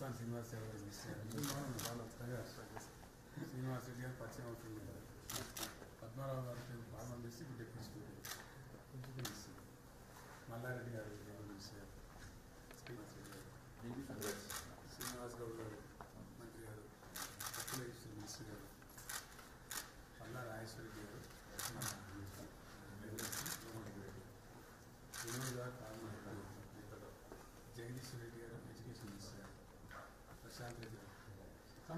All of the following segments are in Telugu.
పోసాని శ్రీనివాస్ గారు మిస్ అయ్యారు శ్రీనివాస్ రెడ్డి గారు పరిచయం అవుతుంది కదా పద్మారావు గారు బాగా మిస్ ఇప్పుడు డిప్యూటీ స్పీకర్ మిస్ మల్లారెడ్డి గారు మిస్ అయ్యారు శ్రీనివాస్ రెడ్డి గారు శ్రీనివాస్ గౌడ్ గారు మంత్రి గారు అఖిలేశ్వర మినిస్టర్ గారు పల్లా రాజేశ్వరి గారు మన వినోద్ గారు కారణం గారు జగదీష్ రెడ్డి గారు ఎడ్యుకేషన్ మినిస్టర్ గారు ప్రశాంత్ రెడ్డి గారు కమ్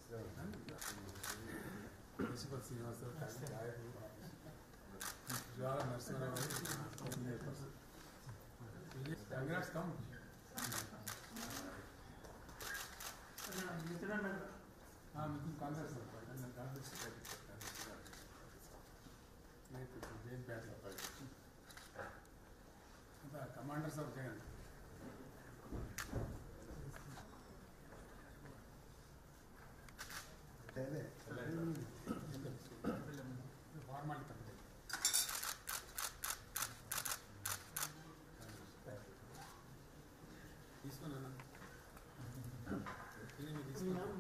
ప్రిన్సిపల్ శ్రీనివాసరావు కాళీ గాయకులు జ్వాల నరసింహారావు గారు సీనియర్ పర్సన్ కంగ్రాట్స్ కమ్ మీకు కాంగ్రెస్ కాంగ్రెస్ దేని బ్యాట్లో అంతా కమాండర్ సార్ చేయండి ఫార్మాలిటీ తప్పదు తీసుకున్నాను తీసుకున్నాను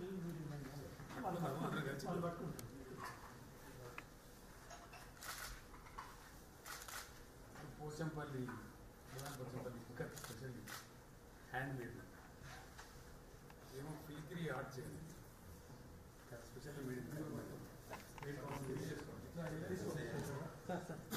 పోచంపల్లి పోచంపల్లి కుక్కర్ స్పెషల్ హ్యాండ్ మేడ్ ఏమో ఫిలిగ్రీ ఆర్ట్ చేయాలి స్పెషల్ మేడ్ చేసుకోండి